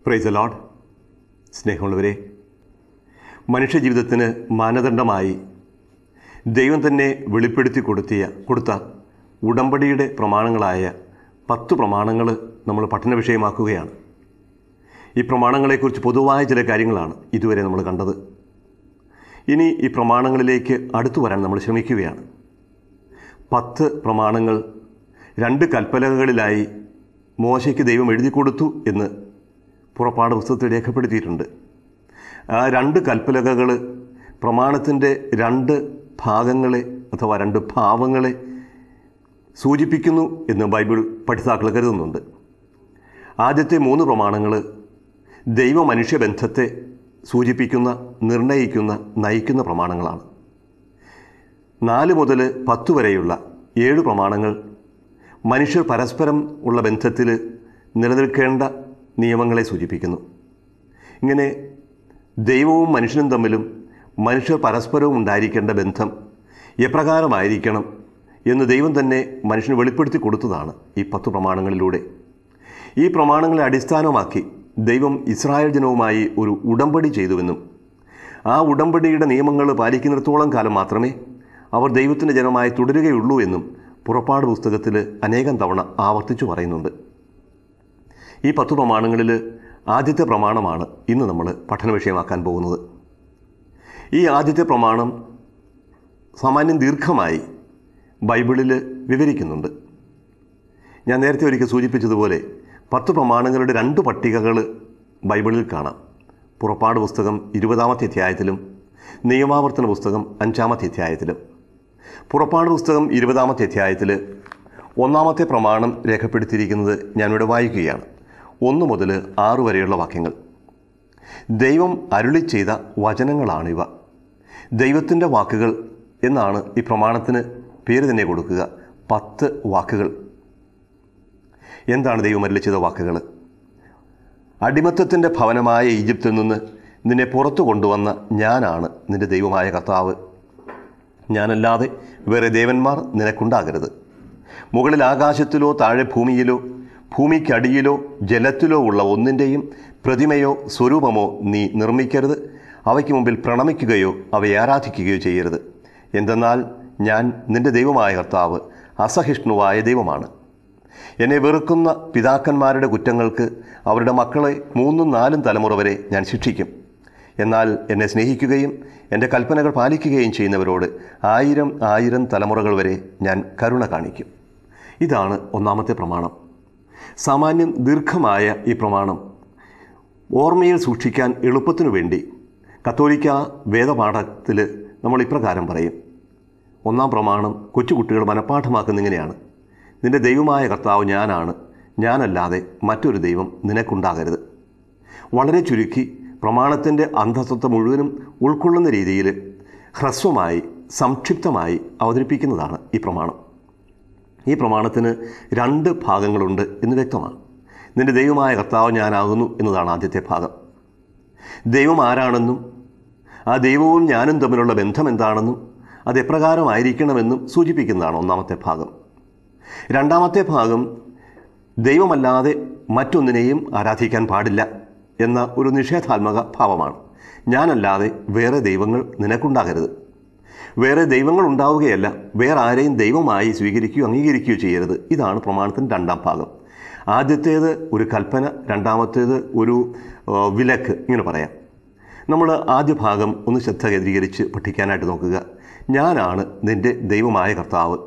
price load സ്നേഹമുള്ളവരെ മനുഷ്യജീവിതത്തിന് മാനദണ്ഡമായി ദൈവം തന്നെ വെളിപ്പെടുത്തി കൊടുത്തിയ കൊടുത്ത ഉടമ്പടിയുടെ പ്രമാണങ്ങളായ പത്ത് പ്രമാണങ്ങൾ നമ്മൾ പഠന വിഷയമാക്കുകയാണ് ഈ പ്രമാണങ്ങളെക്കുറിച്ച് പൊതുവായ ചില കാര്യങ്ങളാണ് ഇതുവരെ നമ്മൾ കണ്ടത് ഇനി ഈ പ്രമാണങ്ങളിലേക്ക് അടുത്തു വരാൻ നമ്മൾ ശ്രമിക്കുകയാണ് പത്ത് പ്രമാണങ്ങൾ രണ്ട് കൽപ്പലകളിലായി മോശയ്ക്ക് ദൈവം എഴുതി കൊടുത്തു എന്ന് പുറപ്പാട് പുസ്തകത്തിൽ രേഖപ്പെടുത്തിയിട്ടുണ്ട് ആ രണ്ട് കൽപ്പലകകൾ പ്രമാണത്തിൻ്റെ രണ്ട് ഭാഗങ്ങളെ അഥവാ രണ്ട് ഭാവങ്ങളെ സൂചിപ്പിക്കുന്നു എന്ന് ബൈബിൾ പഠിതാക്കൾ കരുതുന്നുണ്ട് ആദ്യത്തെ മൂന്ന് പ്രമാണങ്ങൾ ദൈവ മനുഷ്യ ബന്ധത്തെ സൂചിപ്പിക്കുന്ന നിർണയിക്കുന്ന നയിക്കുന്ന പ്രമാണങ്ങളാണ് നാല് മുതൽ പത്ത് വരെയുള്ള ഏഴ് പ്രമാണങ്ങൾ മനുഷ്യർ പരസ്പരം ഉള്ള ബന്ധത്തിൽ നിലനിൽക്കേണ്ട നിയമങ്ങളെ സൂചിപ്പിക്കുന്നു ഇങ്ങനെ ദൈവവും മനുഷ്യനും തമ്മിലും മനുഷ്യർ പരസ്പരവും ഉണ്ടായിരിക്കേണ്ട ബന്ധം എപ്രകാരമായിരിക്കണം എന്ന് ദൈവം തന്നെ മനുഷ്യന് വെളിപ്പെടുത്തി കൊടുത്തതാണ് ഈ പത്ത് പ്രമാണങ്ങളിലൂടെ ഈ പ്രമാണങ്ങളെ അടിസ്ഥാനമാക്കി ദൈവം ഇസ്രായേൽ ജനവുമായി ഒരു ഉടമ്പടി ചെയ്തുവെന്നും ആ ഉടമ്പടിയുടെ നിയമങ്ങൾ പാലിക്കുന്നിടത്തോളം കാലം മാത്രമേ അവർ ദൈവത്തിൻ്റെ ജനമായി തുടരുകയുള്ളൂ എന്നും പുറപ്പാട് പുസ്തകത്തിൽ അനേകം തവണ ആവർത്തിച്ചു പറയുന്നുണ്ട് ഈ പത്തു പ്രമാണങ്ങളിൽ ആദ്യത്തെ പ്രമാണമാണ് ഇന്ന് നമ്മൾ പഠന വിഷയമാക്കാൻ പോകുന്നത് ഈ ആദ്യത്തെ പ്രമാണം സാമാന്യം ദീർഘമായി ബൈബിളിൽ വിവരിക്കുന്നുണ്ട് ഞാൻ നേരത്തെ ഒരിക്കൽ സൂചിപ്പിച്ചതുപോലെ പത്ത് പ്രമാണങ്ങളുടെ രണ്ട് പട്ടികകൾ ബൈബിളിൽ കാണാം പുറപ്പാട് പുസ്തകം ഇരുപതാമത്തെ അധ്യായത്തിലും നിയമാവർത്തന പുസ്തകം അഞ്ചാമത്തെ അധ്യായത്തിലും പുറപ്പാട് പുസ്തകം ഇരുപതാമത്തെ അധ്യായത്തിൽ ഒന്നാമത്തെ പ്രമാണം രേഖപ്പെടുത്തിയിരിക്കുന്നത് ഞാനിവിടെ വായിക്കുകയാണ് ഒന്ന് മുതൽ ആറ് വരെയുള്ള വാക്യങ്ങൾ ദൈവം അരുളി ചെയ്ത വചനങ്ങളാണിവ ദൈവത്തിൻ്റെ വാക്കുകൾ എന്നാണ് ഈ പ്രമാണത്തിന് പേര് തന്നെ കൊടുക്കുക പത്ത് വാക്കുകൾ എന്താണ് ദൈവം അരുളി ചെയ്ത വാക്കുകൾ അടിമത്തത്തിൻ്റെ ഭവനമായ ഈജിപ്തിൽ നിന്ന് നിന്നെ പുറത്തു കൊണ്ടുവന്ന ഞാനാണ് നിന്റെ ദൈവമായ കർത്താവ് ഞാനല്ലാതെ വേറെ ദേവന്മാർ നിനക്കുണ്ടാകരുത് മുകളിൽ ആകാശത്തിലോ താഴെ ഭൂമിയിലോ ഭൂമിക്കടിയിലോ ജലത്തിലോ ഉള്ള ഒന്നിൻ്റെയും പ്രതിമയോ സ്വരൂപമോ നീ നിർമ്മിക്കരുത് അവയ്ക്ക് മുമ്പിൽ പ്രണമിക്കുകയോ അവയെ ആരാധിക്കുകയോ ചെയ്യരുത് എന്തെന്നാൽ ഞാൻ നിന്റെ ദൈവമായ കർത്താവ് അസഹിഷ്ണുവായ ദൈവമാണ് എന്നെ വെറുക്കുന്ന പിതാക്കന്മാരുടെ കുറ്റങ്ങൾക്ക് അവരുടെ മക്കളെ മൂന്നും നാലും തലമുറ വരെ ഞാൻ ശിക്ഷിക്കും എന്നാൽ എന്നെ സ്നേഹിക്കുകയും എൻ്റെ കൽപ്പനകൾ പാലിക്കുകയും ചെയ്യുന്നവരോട് ആയിരം ആയിരം തലമുറകൾ വരെ ഞാൻ കരുണ കാണിക്കും ഇതാണ് ഒന്നാമത്തെ പ്രമാണം സാമാന്യം ദീർഘമായ ഈ പ്രമാണം ഓർമ്മയിൽ സൂക്ഷിക്കാൻ എളുപ്പത്തിനു വേണ്ടി കത്തോലിക്ക വേദപാഠത്തിൽ നമ്മൾ ഇപ്രകാരം പറയും ഒന്നാം പ്രമാണം കൊച്ചുകുട്ടികൾ മനഃപ്പാഠമാക്കുന്ന ഇങ്ങനെയാണ് നിന്റെ ദൈവമായ കർത്താവ് ഞാനാണ് ഞാനല്ലാതെ മറ്റൊരു ദൈവം നിനക്കുണ്ടാകരുത് വളരെ ചുരുക്കി പ്രമാണത്തിൻ്റെ അന്തസ്വത്വം മുഴുവനും ഉൾക്കൊള്ളുന്ന രീതിയിൽ ഹ്രസ്വമായി സംക്ഷിപ്തമായി അവതരിപ്പിക്കുന്നതാണ് ഈ പ്രമാണം ഈ പ്രമാണത്തിന് രണ്ട് ഭാഗങ്ങളുണ്ട് എന്ന് വ്യക്തമാണ് നിന്റെ ദൈവമായ കർത്താവ് ഞാനാകുന്നു എന്നതാണ് ആദ്യത്തെ ഭാഗം ദൈവം ആരാണെന്നും ആ ദൈവവും ഞാനും തമ്മിലുള്ള ബന്ധം എന്താണെന്നും അത് എപ്രകാരമായിരിക്കണമെന്നും സൂചിപ്പിക്കുന്നതാണ് ഒന്നാമത്തെ ഭാഗം രണ്ടാമത്തെ ഭാഗം ദൈവമല്ലാതെ മറ്റൊന്നിനെയും ആരാധിക്കാൻ പാടില്ല എന്ന ഒരു നിഷേധാത്മക ഭാവമാണ് ഞാനല്ലാതെ വേറെ ദൈവങ്ങൾ നിനക്കുണ്ടാകരുത് വേറെ ദൈവങ്ങൾ ഉണ്ടാവുകയല്ല വേറെ ആരെയും ദൈവമായി സ്വീകരിക്കുകയോ അംഗീകരിക്കുകയോ ചെയ്യരുത് ഇതാണ് പ്രമാണത്തിൻ്റെ രണ്ടാം ഭാഗം ആദ്യത്തേത് ഒരു കൽപ്പന രണ്ടാമത്തേത് ഒരു ആ, വിലക്ക് ഇങ്ങനെ പറയാം നമ്മൾ ആദ്യ ഭാഗം ഒന്ന് ശ്രദ്ധ കേന്ദ്രീകരിച്ച് പഠിക്കാനായിട്ട് നോക്കുക ഞാനാണ് നിൻ്റെ ദൈവമായ കർത്താവ്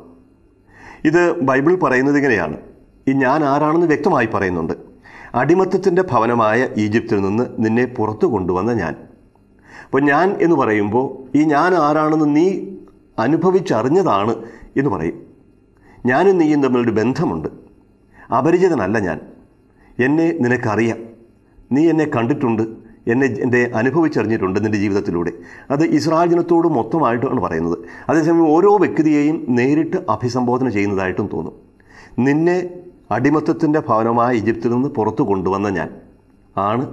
ഇത് ബൈബിൾ പറയുന്നത് ഇങ്ങനെയാണ് ഈ ഞാൻ ആരാണെന്ന് വ്യക്തമായി പറയുന്നുണ്ട് അടിമത്തത്തിൻ്റെ ഭവനമായ ഈജിപ്തിൽ നിന്ന് നിന്നെ പുറത്തു കൊണ്ടുവന്ന ഞാൻ അപ്പോൾ ഞാൻ എന്ന് പറയുമ്പോൾ ഈ ഞാൻ ആരാണെന്ന് നീ അനുഭവിച്ചറിഞ്ഞതാണ് എന്ന് പറയും ഞാനും നീയും തമ്മിലൊരു ബന്ധമുണ്ട് അപരിചിതനല്ല ഞാൻ എന്നെ നിനക്കറിയാം നീ എന്നെ കണ്ടിട്ടുണ്ട് എന്നെ എൻ്റെ അനുഭവിച്ചറിഞ്ഞിട്ടുണ്ട് നിൻ്റെ ജീവിതത്തിലൂടെ അത് ഇസ്രായേൽ ജനത്തോട് മൊത്തമായിട്ടാണ് പറയുന്നത് അതേസമയം ഓരോ വ്യക്തിയെയും നേരിട്ട് അഭിസംബോധന ചെയ്യുന്നതായിട്ടും തോന്നും നിന്നെ അടിമത്തത്തിൻ്റെ ഭവനമായ ഈജിപ്തിൽ നിന്ന് പുറത്തു കൊണ്ടുവന്ന ഞാൻ ആണ്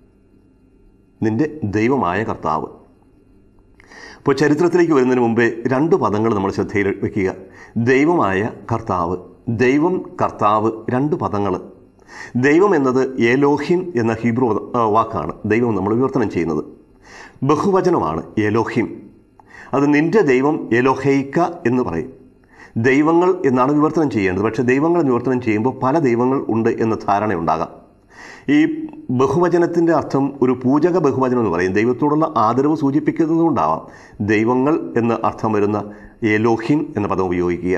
നിൻ്റെ ദൈവമായ കർത്താവ് ഇപ്പോൾ ചരിത്രത്തിലേക്ക് വരുന്നതിന് മുമ്പേ രണ്ട് പദങ്ങൾ നമ്മൾ ശ്രദ്ധയിൽ വയ്ക്കുക ദൈവമായ കർത്താവ് ദൈവം കർത്താവ് രണ്ട് പദങ്ങൾ ദൈവം എന്നത് ഏലോഹിം എന്ന ഹീബ്രു ആ, വാക്കാണ് ദൈവം നമ്മൾ വിവർത്തനം ചെയ്യുന്നത് ബഹുവചനമാണ് ഏലോഹിം അത് നിന്റെ ദൈവം എലോഹൈക്ക എന്ന് പറയും ദൈവങ്ങൾ എന്നാണ് വിവർത്തനം ചെയ്യേണ്ടത് പക്ഷേ ദൈവങ്ങൾ എന്ന് വിവർത്തനം ചെയ്യുമ്പോൾ പല ദൈവങ്ങൾ ഉണ്ട് എന്ന ധാരണയുണ്ടാകാം ഈ ബഹുവചനത്തിൻ്റെ അർത്ഥം ഒരു പൂജക ബഹുവചനം എന്ന് പറയും ദൈവത്തോടുള്ള ആദരവ് സൂചിപ്പിക്കുന്നതുകൊണ്ടാവാം ദൈവങ്ങൾ എന്ന് അർത്ഥം വരുന്ന ഏലോഹിം എന്ന പദം ഉപയോഗിക്കുക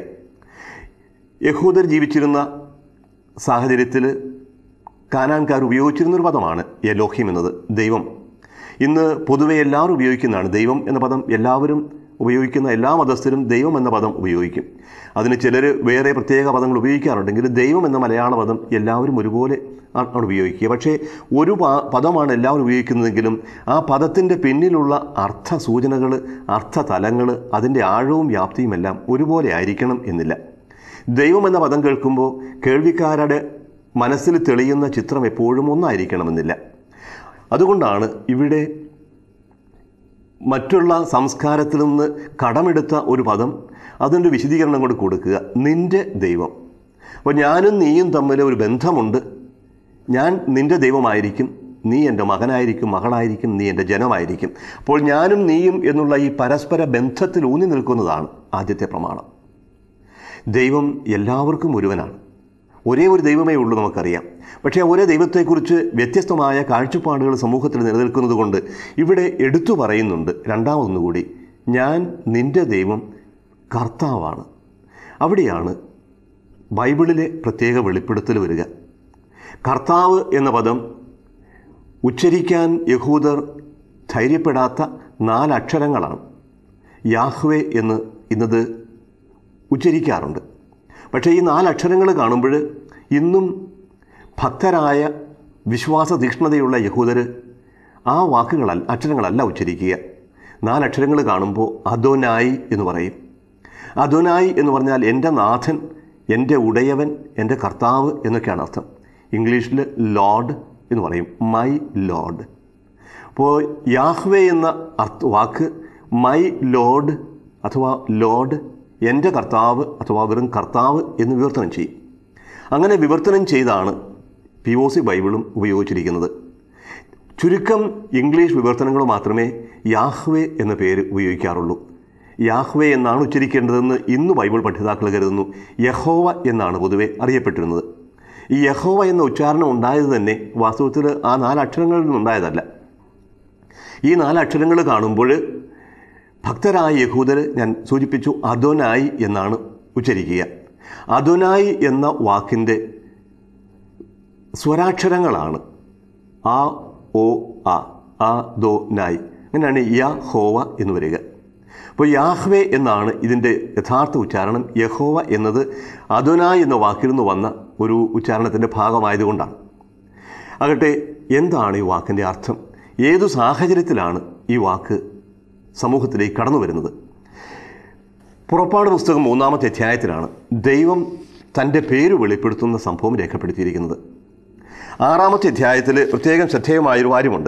യഹൂദർ ജീവിച്ചിരുന്ന സാഹചര്യത്തിൽ കാനാൻകാർ ഉപയോഗിച്ചിരുന്ന ഒരു പദമാണ് എലോഹിം എന്നത് ദൈവം ഇന്ന് പൊതുവെ എല്ലാവരും ഉപയോഗിക്കുന്നതാണ് ദൈവം എന്ന പദം എല്ലാവരും ഉപയോഗിക്കുന്ന എല്ലാ മതസ്ഥരും ദൈവം എന്ന പദം ഉപയോഗിക്കും അതിന് ചിലർ വേറെ പ്രത്യേക പദങ്ങൾ ഉപയോഗിക്കാറുണ്ടെങ്കിൽ ദൈവം എന്ന മലയാള പദം എല്ലാവരും ഒരുപോലെ ആണ് ആണ് ഉപയോഗിക്കുക പക്ഷേ ഒരു പ- പദമാണ് എല്ലാവരും ഉപയോഗിക്കുന്നതെങ്കിലും ആ പദത്തിൻ്റെ പിന്നിലുള്ള അർത്ഥ സൂചനകൾ അർത്ഥതലങ്ങൾ അതിൻ്റെ ആഴവും വ്യാപ്തിയും എല്ലാം ഒരുപോലെ ആയിരിക്കണം എന്നില്ല ദൈവം എന്ന പദം കേൾക്കുമ്പോൾ കേൾവിക്കാരുടെ മനസ്സിൽ തെളിയുന്ന ചിത്രം എപ്പോഴും ഒന്നായിരിക്കണമെന്നില്ല അതുകൊണ്ടാണ് ഇവിടെ മറ്റുള്ള സംസ്കാരത്തിൽ നിന്ന് കടമെടുത്ത ഒരു പദം അതിൻ്റെ വിശദീകരണം കൊണ്ട് കൊടുക്കുക നിൻ്റെ ദൈവം അപ്പോൾ ഞാനും നീയും തമ്മിൽ ഒരു ബന്ധമുണ്ട് ഞാൻ നിൻ്റെ ദൈവമായിരിക്കും നീ എൻ്റെ മകനായിരിക്കും മകളായിരിക്കും നീ എൻ്റെ ജനമായിരിക്കും അപ്പോൾ ഞാനും നീയും എന്നുള്ള ഈ പരസ്പര ബന്ധത്തിൽ ഊന്നി നിൽക്കുന്നതാണ് ആദ്യത്തെ പ്രമാണം ദൈവം എല്ലാവർക്കും ഒരുവനാണ് ഒരേ ഒരു ദൈവമേ ഉള്ളൂ നമുക്കറിയാം പക്ഷേ ആ ഒരേ ദൈവത്തെക്കുറിച്ച് വ്യത്യസ്തമായ കാഴ്ചപ്പാടുകൾ സമൂഹത്തിൽ നിലനിൽക്കുന്നത് കൊണ്ട് ഇവിടെ എടുത്തു പറയുന്നുണ്ട് രണ്ടാമതൊന്നുകൂടി ഞാൻ നിൻ്റെ ദൈവം കർത്താവാണ് അവിടെയാണ് ബൈബിളിലെ പ്രത്യേക വെളിപ്പെടുത്തൽ വരിക കർത്താവ് എന്ന പദം ഉച്ചരിക്കാൻ യഹൂദർ ധൈര്യപ്പെടാത്ത നാലക്ഷരങ്ങളാണ് യാഹ്വേ എന്ന് ഇന്നത് ഉച്ചരിക്കാറുണ്ട് പക്ഷേ ഈ നാലക്ഷരങ്ങൾ കാണുമ്പോൾ ഇന്നും ഭക്തരായ വിശ്വാസ തീക്ഷ്ണതയുള്ള യഹൂദർ ആ വാക്കുകളല്ല അക്ഷരങ്ങളല്ല ഉച്ചരിക്കുക നാലക്ഷരങ്ങൾ കാണുമ്പോൾ അദോനായി എന്ന് പറയും അദോനായി എന്ന് പറഞ്ഞാൽ എൻ്റെ നാഥൻ എൻ്റെ ഉടയവൻ എൻ്റെ കർത്താവ് എന്നൊക്കെയാണ് അർത്ഥം ഇംഗ്ലീഷിൽ ലോഡ് എന്ന് പറയും മൈ ലോഡ് അപ്പോൾ യാഹ്വേ എന്ന അർത്ഥ വാക്ക് മൈ ലോഡ് അഥവാ ലോഡ് എൻ്റെ കർത്താവ് അഥവാ വെറും കർത്താവ് എന്ന് വിവർത്തനം ചെയ്യും അങ്ങനെ വിവർത്തനം ചെയ്താണ് പി ഒ സി ബൈബിളും ഉപയോഗിച്ചിരിക്കുന്നത് ചുരുക്കം ഇംഗ്ലീഷ് വിവർത്തനങ്ങൾ മാത്രമേ യാഹ്വേ എന്ന പേര് ഉപയോഗിക്കാറുള്ളൂ യാഹ്വേ എന്നാണ് ഉച്ചരിക്കേണ്ടതെന്ന് ഇന്ന് ബൈബിൾ പഠിതാക്കൾ കരുതുന്നു യഹോവ എന്നാണ് പൊതുവെ അറിയപ്പെട്ടിരുന്നത് ഈ യഹോവ എന്ന ഉച്ചാരണം ഉണ്ടായത് തന്നെ വാസ്തവത്തിൽ ആ നാലക്ഷരങ്ങളിൽ നിന്നുണ്ടായതല്ല ഈ നാലക്ഷരങ്ങൾ കാണുമ്പോൾ ഭക്തരായ യഹൂദർ ഞാൻ സൂചിപ്പിച്ചു അദോനായി എന്നാണ് ഉച്ചരിക്കുക അദോനായി എന്ന വാക്കിൻ്റെ സ്വരാക്ഷരങ്ങളാണ് ആ ഓ ആ ആ ദോ നായ് അങ്ങനെയാണ് യ ഹോവ എന്ന് വരിക അപ്പോൾ യാഹ്വേ എന്നാണ് ഇതിൻ്റെ യഥാർത്ഥ ഉച്ചാരണം യഹോവ എന്നത് അദുനായ് എന്ന വാക്കിൽ നിന്ന് വന്ന ഒരു ഉച്ചാരണത്തിൻ്റെ ഭാഗമായതുകൊണ്ടാണ് ആകട്ടെ എന്താണ് ഈ വാക്കിൻ്റെ അർത്ഥം ഏതു സാഹചര്യത്തിലാണ് ഈ വാക്ക് സമൂഹത്തിലേക്ക് കടന്നു വരുന്നത് പുറപ്പാട് പുസ്തകം മൂന്നാമത്തെ അധ്യായത്തിലാണ് ദൈവം തൻ്റെ പേര് വെളിപ്പെടുത്തുന്ന സംഭവം രേഖപ്പെടുത്തിയിരിക്കുന്നത് ആറാമത്തെ അധ്യായത്തിൽ പ്രത്യേകം ശ്രദ്ധേയമായൊരു കാര്യമുണ്ട്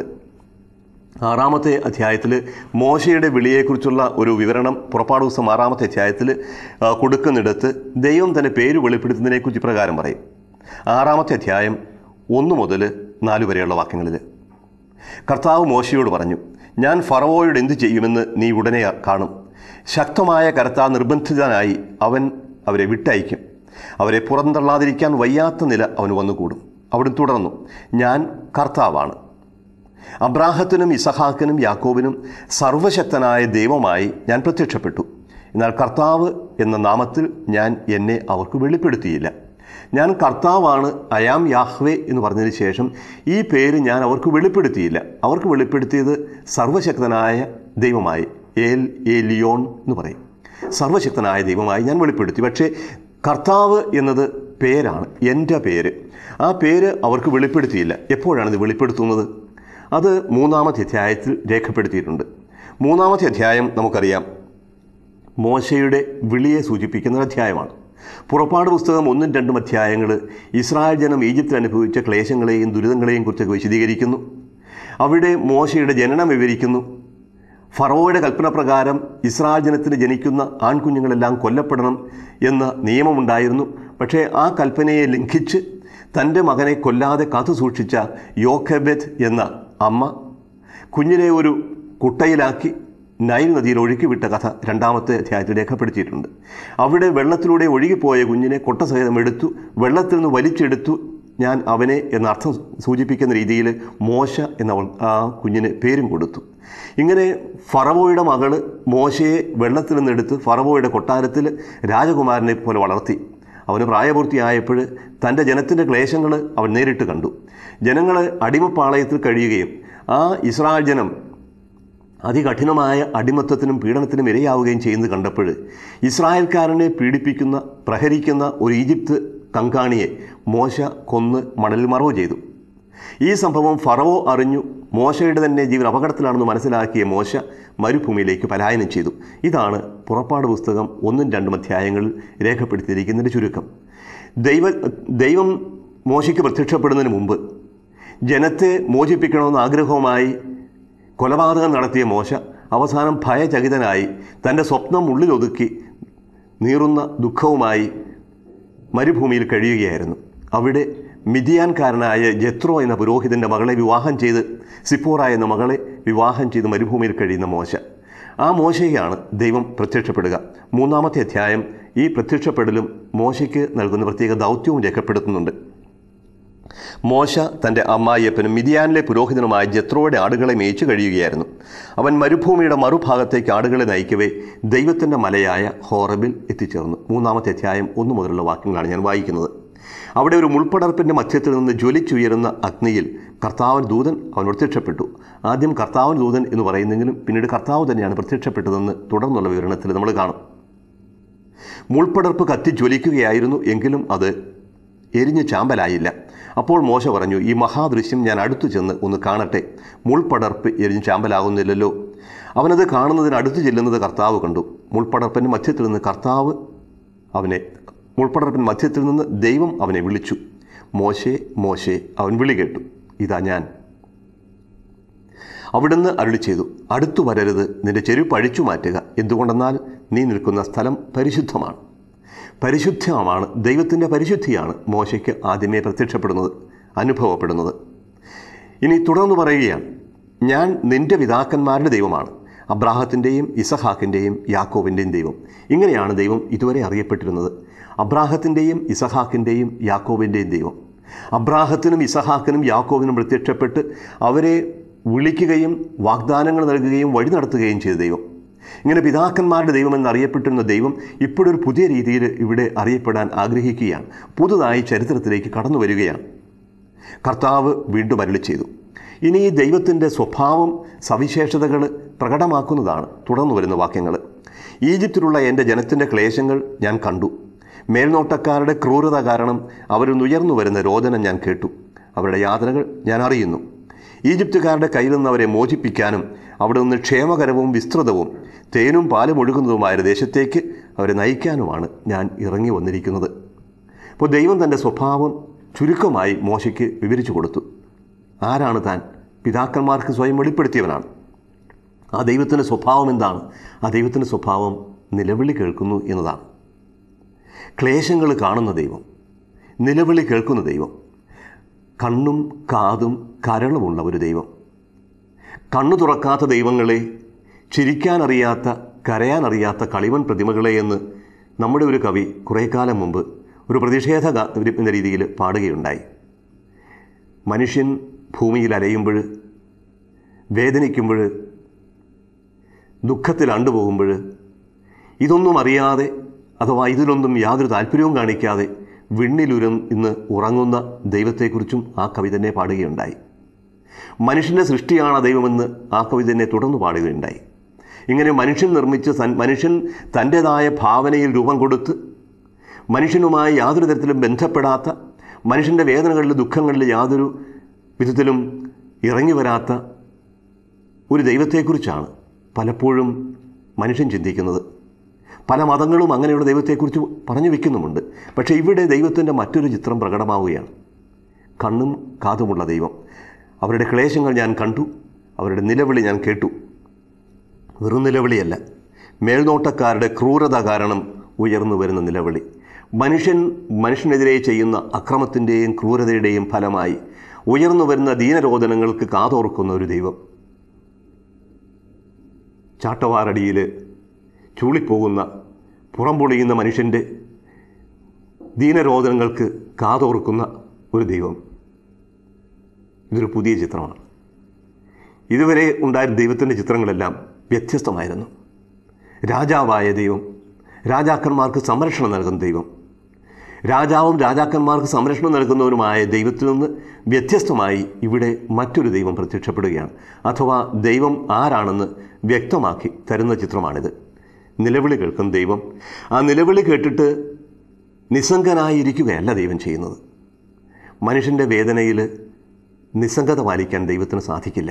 ആറാമത്തെ അധ്യായത്തിൽ മോശയുടെ വിളിയെക്കുറിച്ചുള്ള ഒരു വിവരണം പുറപ്പാട് ദിവസം ആറാമത്തെ അധ്യായത്തിൽ ആ, കൊടുക്കുന്നിടത്ത് ദൈവം തൻ്റെ പേര് വെളിപ്പെടുത്തുന്നതിനെക്കുറിച്ച് ഇപ്രകാരം പറയും ആറാമത്തെ അധ്യായം ഒന്ന് മുതൽ നാല് വരെയുള്ള വാക്യങ്ങളിൽ കർത്താവ് മോശയോട് പറഞ്ഞു ഞാൻ ഫറവോയോട് എന്തു ചെയ്യുമെന്ന് നീ ഉടനെ കാണും ശക്തമായ കരത്താൽ നിർബന്ധിതനായി അവൻ അവരെ വിട്ടയക്കും അവരെ പുറന്തള്ളാതിരിക്കാൻ വയ്യാത്ത നില അവന് വന്നുകൂടും അവിടെ തുടർന്നു ഞാൻ കർത്താവാണ് അബ്രാഹത്തിനും ഇസഹാക്കിനും യാക്കോബിനും സർവശക്തനായ ദൈവമായി ഞാൻ പ്രത്യക്ഷപ്പെട്ടു എന്നാൽ കർത്താവ് എന്ന നാമത്തിൽ ഞാൻ എന്നെ അവർക്ക് വെളിപ്പെടുത്തിയില്ല ഞാൻ കർത്താവാണ് അയാം യാഹ്വേ എന്ന് പറഞ്ഞതിന് ശേഷം ഈ പേര് ഞാൻ അവർക്ക് വെളിപ്പെടുത്തിയില്ല അവർക്ക് വെളിപ്പെടുത്തിയത് സർവശക്തനായ ദൈവമായി ഏൽ ഏ ലിയോൺ എന്ന് പറയും സർവശക്തനായ ദൈവമായി ഞാൻ വെളിപ്പെടുത്തി പക്ഷേ കർത്താവ് എന്നത് പേരാണ് എൻ്റെ പേര് ആ പേര് അവർക്ക് വെളിപ്പെടുത്തിയില്ല എപ്പോഴാണ് ഇത് വെളിപ്പെടുത്തുന്നത് അത് മൂന്നാമത്തെ അധ്യായത്തിൽ രേഖപ്പെടുത്തിയിട്ടുണ്ട് മൂന്നാമത്തെ അധ്യായം നമുക്കറിയാം മോശയുടെ വിളിയെ സൂചിപ്പിക്കുന്ന ഒരു അധ്യായമാണ് പുറപ്പാട് പുസ്തകം ഒന്നും രണ്ടും അധ്യായങ്ങൾ ഇസ്രായേൽ ജനം ഈജിപ്തിൽ അനുഭവിച്ച ക്ലേശങ്ങളെയും ദുരിതങ്ങളെയും കുറിച്ചൊക്കെ വിശദീകരിക്കുന്നു അവിടെ മോശയുടെ ജനനം വിവരിക്കുന്നു ഫറവോയുടെ കൽപ്പന പ്രകാരം ഇസ്രായേൽ ജനത്തിന് ജനിക്കുന്ന ആൺകുഞ്ഞുങ്ങളെല്ലാം കൊല്ലപ്പെടണം എന്ന നിയമമുണ്ടായിരുന്നു പക്ഷേ ആ കൽപ്പനയെ ലംഘിച്ച് തൻ്റെ മകനെ കൊല്ലാതെ കാത്തു സൂക്ഷിച്ച യോഖബെത് എന്ന അമ്മ കുഞ്ഞിനെ ഒരു കുട്ടയിലാക്കി നൈൽ നദിയിൽ ഒഴുക്കിവിട്ട കഥ രണ്ടാമത്തെ അധ്യായത്തിൽ രേഖപ്പെടുത്തിയിട്ടുണ്ട് അവിടെ വെള്ളത്തിലൂടെ ഒഴുകിപ്പോയ കുഞ്ഞിനെ കൊട്ടസഹിതം എടുത്തു വെള്ളത്തിൽ നിന്ന് വലിച്ചെടുത്തു ഞാൻ അവനെ എന്ന അർത്ഥം സൂചിപ്പിക്കുന്ന രീതിയിൽ മോശ എന്ന അവൾ ആ കുഞ്ഞിന് പേരും കൊടുത്തു ഇങ്ങനെ ഫറവോയുടെ മകള് മോശയെ വെള്ളത്തിൽ നിന്നെടുത്ത് ഫറവോയുടെ കൊട്ടാരത്തിൽ രാജകുമാരനെ പോലെ വളർത്തി അവന് പ്രായപൂർത്തിയായപ്പോൾ തൻ്റെ ജനത്തിൻ്റെ ക്ലേശങ്ങൾ അവൻ നേരിട്ട് കണ്ടു ജനങ്ങൾ അടിമപ്പാളയത്തിൽ കഴിയുകയും ആ ഇസ്രായേൽ ജനം അതികഠിനമായ അടിമത്തത്തിനും പീഡനത്തിനും ഇരയാവുകയും ചെയ്യുന്നത് കണ്ടപ്പോൾ ഇസ്രായേൽക്കാരനെ പീഡിപ്പിക്കുന്ന പ്രഹരിക്കുന്ന ഒരു ഈജിപ്ത് കങ്കാണിയെ മോശ കൊന്ന് മണലിൽ മറവ് ചെയ്തു ഈ സംഭവം ഫറവോ അറിഞ്ഞു മോശയുടെ തന്നെ ജീവൻ അപകടത്തിലാണെന്ന് മനസ്സിലാക്കിയ മോശ മരുഭൂമിയിലേക്ക് പലായനം ചെയ്തു ഇതാണ് പുറപ്പാട് പുസ്തകം ഒന്നും രണ്ടും അധ്യായങ്ങളിൽ രേഖപ്പെടുത്തിയിരിക്കുന്നതിൻ്റെ ചുരുക്കം ദൈവ ദൈവം മോശയ്ക്ക് പ്രത്യക്ഷപ്പെടുന്നതിന് മുമ്പ് ജനത്തെ മോചിപ്പിക്കണമെന്ന ആഗ്രഹവുമായി കൊലപാതകം നടത്തിയ മോശ അവസാനം ഭയചകിതനായി തൻ്റെ സ്വപ്നം ഉള്ളിലൊതുക്കി നീറുന്ന ദുഃഖവുമായി മരുഭൂമിയിൽ കഴിയുകയായിരുന്നു അവിടെ മിതിയാൻകാരനായ ജത്രോ എന്ന പുരോഹിതൻ്റെ മകളെ വിവാഹം ചെയ്ത് സിപ്പോറ എന്ന മകളെ വിവാഹം ചെയ്ത് മരുഭൂമിയിൽ കഴിയുന്ന മോശ ആ മോശയെയാണ് ദൈവം പ്രത്യക്ഷപ്പെടുക മൂന്നാമത്തെ അധ്യായം ഈ പ്രത്യക്ഷപ്പെടലും മോശയ്ക്ക് നൽകുന്ന പ്രത്യേക ദൗത്യവും രേഖപ്പെടുത്തുന്നുണ്ട് മോശ തൻ്റെ അമ്മായിയപ്പനും മിതിയാനിലെ പുരോഹിതനുമായ ജത്രോയുടെ ആടുകളെ മേയിച്ചു കഴിയുകയായിരുന്നു അവൻ മരുഭൂമിയുടെ മറുഭാഗത്തേക്ക് ആടുകളെ നയിക്കവേ ദൈവത്തിൻ്റെ മലയായ ഹോറബിൽ എത്തിച്ചേർന്നു മൂന്നാമത്തെ അധ്യായം ഒന്നു മുതലുള്ള വാക്യങ്ങളാണ് ഞാൻ വായിക്കുന്നത് അവിടെ ഒരു മുൾപ്പടർപ്പിൻ്റെ മധ്യത്തിൽ നിന്ന് ജ്വലിച്ചുയരുന്ന അഗ്നിയിൽ കർത്താവൻ ദൂതൻ അവൻ പ്രത്യക്ഷപ്പെട്ടു ആദ്യം കർത്താവൻ ദൂതൻ എന്ന് പറയുന്നെങ്കിലും പിന്നീട് കർത്താവ് തന്നെയാണ് പ്രത്യക്ഷപ്പെട്ടതെന്ന് തുടർന്നുള്ള വിവരണത്തിൽ നമ്മൾ കാണും മുൾപ്പടർപ്പ് കത്തി ജ്വലിക്കുകയായിരുന്നു എങ്കിലും അത് എരിഞ്ഞ് ചാമ്പലായില്ല അപ്പോൾ മോശ പറഞ്ഞു ഈ മഹാദൃശ്യം ഞാൻ അടുത്തു ചെന്ന് ഒന്ന് കാണട്ടെ മുൾപ്പടർപ്പ് എരിഞ്ഞ് ചാമ്പലാകുന്നില്ലല്ലോ അവനത് കാണുന്നതിന് അടുത്ത് ചെല്ലുന്നത് കർത്താവ് കണ്ടു മുൾപ്പടർപ്പിൻ്റെ മധ്യത്തിൽ നിന്ന് കർത്താവ് അവനെ മുൾപ്പടർപ്പിൻ്റെ മധ്യത്തിൽ നിന്ന് ദൈവം അവനെ വിളിച്ചു മോശേ മോശേ അവൻ വിളി കേട്ടു ഇതാ ഞാൻ അവിടുന്ന് അരുളി ചെയ്തു അടുത്തു വരരുത് നിന്റെ ചെരുപ്പ് അഴിച്ചു മാറ്റുക എന്തുകൊണ്ടെന്നാൽ നീ നിൽക്കുന്ന സ്ഥലം പരിശുദ്ധമാണ് പരിശുദ്ധമാണ് ദൈവത്തിൻ്റെ പരിശുദ്ധിയാണ് മോശയ്ക്ക് ആദ്യമേ പ്രത്യക്ഷപ്പെടുന്നത് അനുഭവപ്പെടുന്നത് ഇനി തുടർന്ന് പറയുകയാണ് ഞാൻ നിന്റെ പിതാക്കന്മാരുടെ ദൈവമാണ് അബ്രാഹത്തിൻ്റെയും ഇസഹാക്കിൻ്റെയും യാക്കോവിൻ്റെയും ദൈവം ഇങ്ങനെയാണ് ദൈവം ഇതുവരെ അറിയപ്പെട്ടിരുന്നത് അബ്രാഹത്തിൻ്റെയും ഇസഹാക്കിൻ്റെയും യാക്കോവിൻ്റെയും ദൈവം അബ്രാഹത്തിനും ഇസഹാക്കിനും യാക്കോവിനും പ്രത്യക്ഷപ്പെട്ട് അവരെ വിളിക്കുകയും വാഗ്ദാനങ്ങൾ നൽകുകയും വഴി നടത്തുകയും ചെയ്ത ദൈവം ഇങ്ങനെ പിതാക്കന്മാരുടെ ദൈവം എന്നറിയപ്പെട്ടിരുന്ന ദൈവം ഇപ്പോഴൊരു പുതിയ രീതിയിൽ ഇവിടെ അറിയപ്പെടാൻ ആഗ്രഹിക്കുകയാണ് പുതുതായി ചരിത്രത്തിലേക്ക് കടന്നു വരികയാണ് കർത്താവ് വീണ്ടും അരുളി ചെയ്തു ഇനി ഈ ദൈവത്തിൻ്റെ സ്വഭാവം സവിശേഷതകൾ പ്രകടമാക്കുന്നതാണ് തുടർന്നു വരുന്ന വാക്യങ്ങൾ ഈജിപ്തിലുള്ള എൻ്റെ ജനത്തിൻ്റെ ക്ലേശങ്ങൾ ഞാൻ കണ്ടു മേൽനോട്ടക്കാരുടെ ക്രൂരത കാരണം അവരിൽ നിന്നുയർന്നു വരുന്ന രോദനം ഞാൻ കേട്ടു അവരുടെ യാതനകൾ ഞാൻ അറിയുന്നു ഈജിപ്തുകാരുടെ കയ്യിൽ നിന്ന് അവരെ മോചിപ്പിക്കാനും അവിടെ നിന്ന് ക്ഷേമകരവും വിസ്തൃതവും തേനും പാലും ഒഴുകുന്നതുമായ ഒരു ദേശത്തേക്ക് അവരെ നയിക്കാനുമാണ് ഞാൻ ഇറങ്ങി വന്നിരിക്കുന്നത് അപ്പോൾ ദൈവം തൻ്റെ സ്വഭാവം ചുരുക്കമായി മോശയ്ക്ക് വിവരിച്ചു കൊടുത്തു ആരാണ് താൻ പിതാക്കന്മാർക്ക് സ്വയം വെളിപ്പെടുത്തിയവനാണ് ആ ദൈവത്തിൻ്റെ സ്വഭാവം എന്താണ് ആ ദൈവത്തിൻ്റെ സ്വഭാവം നിലവിളി കേൾക്കുന്നു എന്നതാണ് ക്ലേശങ്ങൾ കാണുന്ന ദൈവം നിലവിളി കേൾക്കുന്ന ദൈവം കണ്ണും കാതും കരളുമുള്ള ഒരു ദൈവം കണ്ണു തുറക്കാത്ത ദൈവങ്ങളെ ചിരിക്കാനറിയാത്ത കരയാനറിയാത്ത കളിവൻ പ്രതിമകളെ എന്ന് നമ്മുടെ ഒരു കവി കുറേ കാലം മുമ്പ് ഒരു പ്രതിഷേധ ഗാ- എന്ന രീതിയിൽ പാടുകയുണ്ടായി മനുഷ്യൻ ഭൂമിയിൽ അലയുമ്പോൾ വേദനിക്കുമ്പോൾ ദുഃഖത്തിൽ അണ്ടുപോകുമ്പോൾ ഇതൊന്നും അറിയാതെ അഥവാ ഇതിലൊന്നും യാതൊരു താല്പര്യവും കാണിക്കാതെ വിണ്ണിലുരം ഇന്ന് ഉറങ്ങുന്ന ദൈവത്തെക്കുറിച്ചും ആ കവി തന്നെ പാടുകയുണ്ടായി മനുഷ്യൻ്റെ സൃഷ്ടിയാണ് ദൈവമെന്ന് ആ കവി തന്നെ തുടർന്ന് പാടുകയുണ്ടായി ഇങ്ങനെ മനുഷ്യൻ നിർമ്മിച്ച് തൻ മനുഷ്യൻ തൻ്റെതായ ഭാവനയിൽ രൂപം കൊടുത്ത് മനുഷ്യനുമായി യാതൊരു തരത്തിലും ബന്ധപ്പെടാത്ത മനുഷ്യൻ്റെ വേദനകളിൽ ദുഃഖങ്ങളിൽ യാതൊരു വിധത്തിലും ഇറങ്ങി വരാത്ത ഒരു ദൈവത്തെക്കുറിച്ചാണ് പലപ്പോഴും മനുഷ്യൻ ചിന്തിക്കുന്നത് പല മതങ്ങളും അങ്ങനെയുള്ള ദൈവത്തെക്കുറിച്ച് പറഞ്ഞു വയ്ക്കുന്നുമുണ്ട് പക്ഷേ ഇവിടെ ദൈവത്തിൻ്റെ മറ്റൊരു ചിത്രം പ്രകടമാവുകയാണ് കണ്ണും കാതുമുള്ള ദൈവം അവരുടെ ക്ലേശങ്ങൾ ഞാൻ കണ്ടു അവരുടെ നിലവിളി ഞാൻ കേട്ടു വെറും നിലവിളിയല്ല മേൽനോട്ടക്കാരുടെ ക്രൂരത കാരണം ഉയർന്നു വരുന്ന നിലവിളി മനുഷ്യൻ മനുഷ്യനെതിരെ ചെയ്യുന്ന അക്രമത്തിൻ്റെയും ക്രൂരതയുടെയും ഫലമായി ഉയർന്നു വരുന്ന ദീനരോധനങ്ങൾക്ക് കാതോർക്കുന്ന ഒരു ദൈവം ചാട്ടവാറടിയിൽ ചൂളിപ്പോകുന്ന പുറം പൊളിയുന്ന മനുഷ്യൻ്റെ ദീനരോധനങ്ങൾക്ക് കാതോർക്കുന്ന ഒരു ദൈവം ഇതൊരു പുതിയ ചിത്രമാണ് ഇതുവരെ ഉണ്ടായിരുന്ന ദൈവത്തിൻ്റെ ചിത്രങ്ങളെല്ലാം വ്യത്യസ്തമായിരുന്നു രാജാവായ ദൈവം രാജാക്കന്മാർക്ക് സംരക്ഷണം നൽകുന്ന ദൈവം രാജാവും രാജാക്കന്മാർക്ക് സംരക്ഷണം നൽകുന്നവരുമായ ദൈവത്തിൽ നിന്ന് വ്യത്യസ്തമായി ഇവിടെ മറ്റൊരു ദൈവം പ്രത്യക്ഷപ്പെടുകയാണ് അഥവാ ദൈവം ആരാണെന്ന് വ്യക്തമാക്കി തരുന്ന ചിത്രമാണിത് നിലവിളി കേൾക്കുന്ന ദൈവം ആ നിലവിളി കേട്ടിട്ട് നിസ്സംഗനായിരിക്കുകയല്ല ദൈവം ചെയ്യുന്നത് മനുഷ്യൻ്റെ വേദനയിൽ നിസ്സംഗത പാലിക്കാൻ ദൈവത്തിന് സാധിക്കില്ല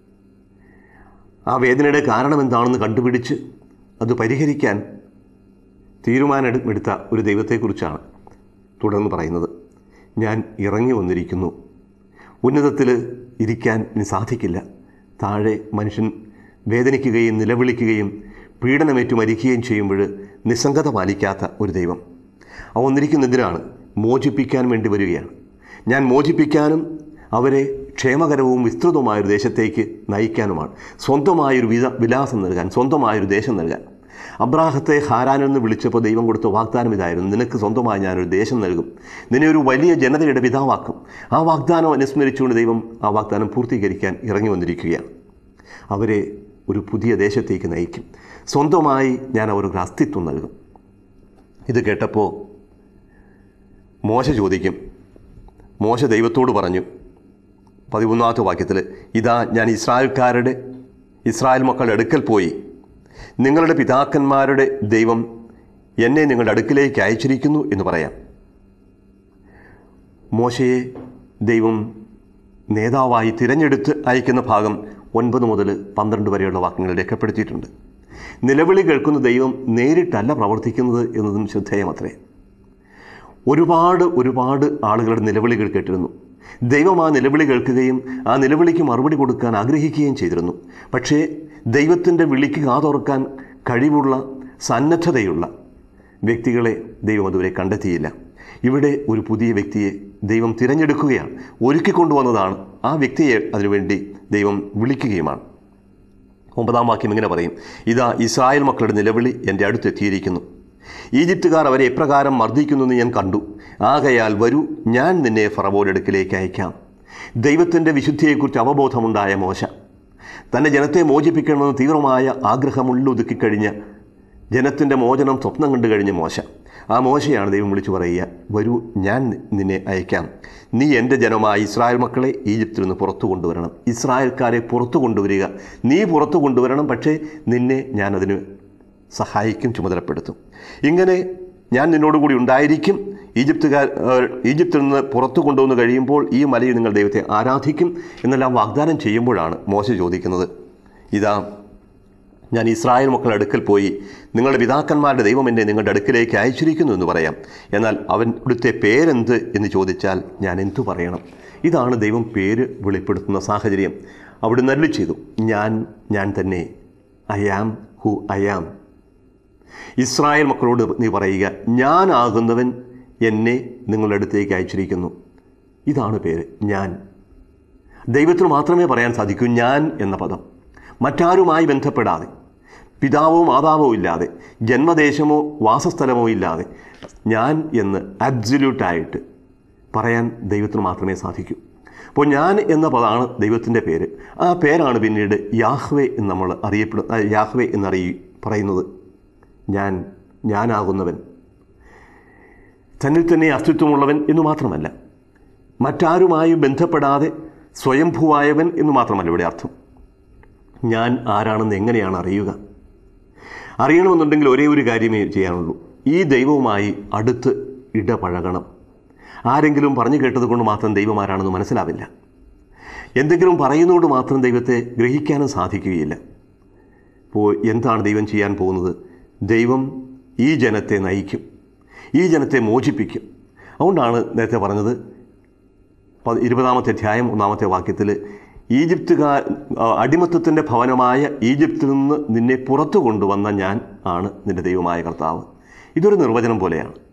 ആ വേദനയുടെ കാരണം എന്താണെന്ന് കണ്ടുപിടിച്ച് അത് പരിഹരിക്കാൻ തീരുമാനമെടുത്ത ഒരു ദൈവത്തെക്കുറിച്ചാണ് തുടർന്ന് പറയുന്നത് ഞാൻ ഇറങ്ങി വന്നിരിക്കുന്നു ഉന്നതത്തിൽ ഇരിക്കാൻ ഇനി സാധിക്കില്ല താഴെ മനുഷ്യൻ വേദനിക്കുകയും നിലവിളിക്കുകയും പീഡനമേറ്റു മരിക്കുകയും ചെയ്യുമ്പോൾ നിസ്സംഗത പാലിക്കാത്ത ഒരു ദൈവം അവ വന്നിരിക്കുന്നതിനാണ് മോചിപ്പിക്കാൻ വേണ്ടി വരികയാണ് ഞാൻ മോചിപ്പിക്കാനും അവരെ ക്ഷേമകരവും വിസ്തൃതവുമായൊരു ദേശത്തേക്ക് നയിക്കാനുമാണ് സ്വന്തമായൊരു വില വിലാസം നൽകാൻ സ്വന്തമായൊരു ദേശം നൽകാൻ അബ്രാഹത്തെ ഹാരാനിൽ നിന്ന് വിളിച്ചപ്പോൾ ദൈവം കൊടുത്ത വാഗ്ദാനം ഇതായിരുന്നു നിനക്ക് സ്വന്തമായി ഞാനൊരു ദേശം നൽകും നിന്നെ ഒരു വലിയ ജനതയുടെ പിതാവാക്കും ആ വാഗ്ദാനം അനുസ്മരിച്ചുകൊണ്ട് ദൈവം ആ വാഗ്ദാനം പൂർത്തീകരിക്കാൻ ഇറങ്ങി വന്നിരിക്കുകയാണ് അവരെ ഒരു പുതിയ ദേശത്തേക്ക് നയിക്കും സ്വന്തമായി ഞാൻ അവർക്ക് അസ്തിത്വം നൽകും ഇത് കേട്ടപ്പോൾ മോശ ചോദിക്കും മോശ ദൈവത്തോട് പറഞ്ഞു പതിമൂന്നാമത്തെ വാക്യത്തിൽ ഇതാ ഞാൻ ഇസ്രായേൽക്കാരുടെ ഇസ്രായേൽ മക്കളുടെ അടുക്കൽ പോയി നിങ്ങളുടെ പിതാക്കന്മാരുടെ ദൈവം എന്നെ നിങ്ങളുടെ അടുക്കിലേക്ക് അയച്ചിരിക്കുന്നു എന്ന് പറയാം മോശയെ ദൈവം നേതാവായി തിരഞ്ഞെടുത്ത് അയക്കുന്ന ഭാഗം ഒൻപത് മുതൽ പന്ത്രണ്ട് വരെയുള്ള വാക്യങ്ങൾ രേഖപ്പെടുത്തിയിട്ടുണ്ട് നിലവിളി കേൾക്കുന്ന ദൈവം നേരിട്ടല്ല പ്രവർത്തിക്കുന്നത് എന്നതും ശ്രദ്ധേയമത്രേ ഒരുപാട് ഒരുപാട് ആളുകളുടെ നിലവിളികൾ കേട്ടിരുന്നു ദൈവം ആ നിലവിളി കേൾക്കുകയും ആ നിലവിളിക്ക് മറുപടി കൊടുക്കാൻ ആഗ്രഹിക്കുകയും ചെയ്തിരുന്നു പക്ഷേ ദൈവത്തിൻ്റെ വിളിക്ക് കാതോർക്കാൻ കഴിവുള്ള സന്നദ്ധതയുള്ള വ്യക്തികളെ ദൈവം അതുവരെ കണ്ടെത്തിയില്ല ഇവിടെ ഒരു പുതിയ വ്യക്തിയെ ദൈവം തിരഞ്ഞെടുക്കുകയാണ് ഒരുക്കിക്കൊണ്ടുവന്നതാണ് ആ വ്യക്തിയെ അതിനുവേണ്ടി ദൈവം വിളിക്കുകയുമാണ് ഒമ്പതാം വാക്യം ഇങ്ങനെ പറയും ഇതാ ഇസ്രായേൽ മക്കളുടെ നിലവിളി എൻ്റെ അടുത്തെത്തിയിരിക്കുന്നു ഈജിപ്തുകാർ അവരെ എപ്രകാരം മർദ്ദിക്കുന്നെന്ന് ഞാൻ കണ്ടു ആകയാൽ വരൂ ഞാൻ നിന്നെ ഫറവോയുടെ അടുക്കിലേക്ക് അയക്കാം ദൈവത്തിൻ്റെ വിശുദ്ധിയെക്കുറിച്ച് അവബോധമുണ്ടായ മോശ തൻ്റെ ജനത്തെ മോചിപ്പിക്കണമെന്ന് തീവ്രമായ ആഗ്രഹമുള്ളൊതുക്കിക്കഴിഞ്ഞ ജനത്തിൻ്റെ മോചനം സ്വപ്നം കണ്ടു കഴിഞ്ഞ മോശ ആ മോശയാണ് ദൈവം വിളിച്ചു പറയുക വരൂ ഞാൻ നിന്നെ അയക്കാം നീ എൻ്റെ ജനമായ ഇസ്രായേൽ മക്കളെ ഈജിപ്തിൽ നിന്ന് പുറത്തു കൊണ്ടുവരണം ഇസ്രായേൽക്കാരെ പുറത്തു കൊണ്ടുവരിക നീ പുറത്തു കൊണ്ടുവരണം പക്ഷേ നിന്നെ ഞാനതിന് സഹായിക്കും ചുമതലപ്പെടുത്തും ഇങ്ങനെ ഞാൻ നിന്നോടുകൂടി ഉണ്ടായിരിക്കും ഈജിപ്തുകാർ ഏർ, ഈജിപ്തിൽ നിന്ന് പുറത്തു കൊണ്ടുവന്ന് കഴിയുമ്പോൾ ഈ മലയിൽ നിങ്ങൾ ദൈവത്തെ ആരാധിക്കും എന്നെല്ലാം വാഗ്ദാനം ചെയ്യുമ്പോഴാണ് മോശ ചോദിക്കുന്നത് ഇതാ ഞാൻ ഇസ്രായേൽ മക്കളുടെ അടുക്കൽ പോയി നിങ്ങളുടെ പിതാക്കന്മാരുടെ ദൈവം എന്നെ നിങ്ങളുടെ അടുക്കിലേക്ക് അയച്ചിരിക്കുന്നു എന്ന് പറയാം എന്നാൽ അവൻ ഇവിടുത്തെ പേരെന്ത് എന്ന് ചോദിച്ചാൽ ഞാൻ എന്തു പറയണം ഇതാണ് ദൈവം പേര് വെളിപ്പെടുത്തുന്ന സാഹചര്യം അവിടുന്ന് അരുളി ചെയ്തു ഞാൻ ഞാൻ തന്നെ I am who I am Israel മക്കളോട് നീ പറയുക ഞാനാകുന്നവൻ എന്നെ നിങ്ങളുടെ അടുത്തേക്ക് അയച്ചിരിക്കുന്നു ഇതാണ് പേര് ഞാൻ ദൈവത്തിന് മാത്രമേ പറയാൻ സാധിക്കൂ ഞാൻ എന്ന പദം മറ്റാരുമായി ബന്ധപ്പെടാതെ പിതാവോ മാതാവോ ഇല്ലാതെ ജന്മദേശമോ വാസസ്ഥലമോ ഇല്ലാതെ ഞാൻ എന്ന് അബ്സല്യൂട്ടായിട്ട് പറയാൻ ദൈവത്തിന് മാത്രമേ സാധിക്കൂ അപ്പോൾ ഞാൻ എന്ന പദമാണ് ദൈവത്തിൻ്റെ പേര് ആ പേരാണ് പിന്നീട് യാഹ്വേ എന്ന് നമ്മൾ അറിയപ്പെടുന്ന യാഹ്വേ എന്നറിയി പറയുന്നത് ഞാൻ ഞാനാകുന്നവൻ തന്നിൽ തന്നെ അസ്തിത്വമുള്ളവൻ എന്ന് മാത്രമല്ല മറ്റാരുമായും ബന്ധപ്പെടാതെ സ്വയംഭൂവായവൻ എന്ന് മാത്രമല്ല ഇവിടെ അർത്ഥം ഞാൻ ആരാണെന്ന് എങ്ങനെയാണ് അറിയുക അറിയണമെന്നുണ്ടെങ്കിൽ ഒരേ ഒരു കാര്യമേ ചെയ്യാനുള്ളൂ ഈ ദൈവവുമായി അടുത്ത് ഇടപഴകണം ആരെങ്കിലും പറഞ്ഞു കേട്ടത് കൊണ്ട് മാത്രം ദൈവം ആരാണെന്ന് മനസ്സിലാവില്ല എന്തെങ്കിലും പറയുന്നതുകൊണ്ട് മാത്രം ദൈവത്തെ ഗ്രഹിക്കാനും സാധിക്കുകയില്ല അപ്പോൾ എന്താണ് ദൈവം ചെയ്യാൻ പോകുന്നത് ദൈവം ഈ ജനത്തെ നയിക്കും ഈ ജനത്തെ മോചിപ്പിക്കും അതുകൊണ്ടാണ് നേരത്തെ പറഞ്ഞത് പ- ഇരുപതാമത്തെ അധ്യായം ഒന്നാമത്തെ വാക്യത്തിൽ ഈജിപ്തുകാർ ആ, അടിമത്തത്തിൻ്റെ ഭവനമായ ഈജിപ്തിൽ നിന്ന് നിന്നെ പുറത്തു കൊണ്ടുവന്ന ഞാൻ ആണ് നിന്റെ ദൈവമായ കർത്താവ് ഇതൊരു നിർവചനം പോലെയാണ്